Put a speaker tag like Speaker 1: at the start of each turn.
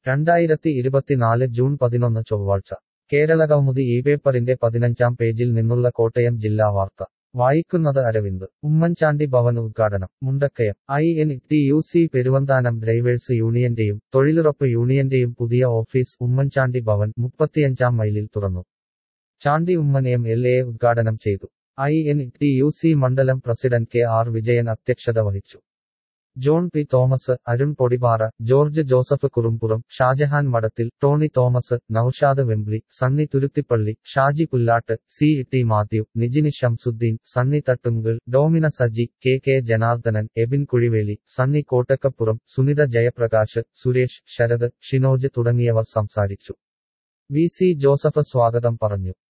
Speaker 1: രണ്ടായിരത്തി ഇരുപത്തിനാല് ജൂൺ പതിനൊന്ന് ചൊവ്വാഴ്ച കേരളകൗമുദി ഈ പേപ്പറിന്റെ പതിനഞ്ചാം പേജിൽ നിന്നുള്ള കോട്ടയം ജില്ലാ വാർത്ത വായിക്കുന്നത് അരവിന്ദ് ഉമ്മൻചാണ്ടി ഭവൻ ഉദ്ഘാടനം Mundakayam I N T U C Peruvanthanam drivers യൂണിയന്റെയും തൊഴിലുറപ്പ് യൂണിയന്റെയും പുതിയ ഓഫീസ് ഉമ്മൻചാണ്ടി ഭവൻ മുപ്പത്തിയഞ്ചാം മൈലിൽ തുറന്നു Chandy Oommen M L A ഉദ്ഘാടനം ചെയ്തു I N T U C മണ്ഡലം പ്രസിഡന്റ് കെ ആർ വിജയൻ അധ്യക്ഷത വഹിച്ചു John P Thomas Arun Podippara George Joseph കുറുമ്പുറം Shah Jahan മഠത്തിൽ Tony Thomas Naushad Wembley Sunny Thuruthippally Shaji Pullatt C T Mathew നിജിനി Shamsuddin Sunny തട്ടുങ്കൽ Dominar Saji K K Janardhanan Ebin കുഴിവേലി Sunny കോട്ടക്കപ്പുറം Sunitha Jayaprakash Suresh Sarath Shinoj തുടങ്ങിയവർ സംസാരിച്ചു വി സി ജോസഫ് സ്വാഗതം പറഞ്ഞു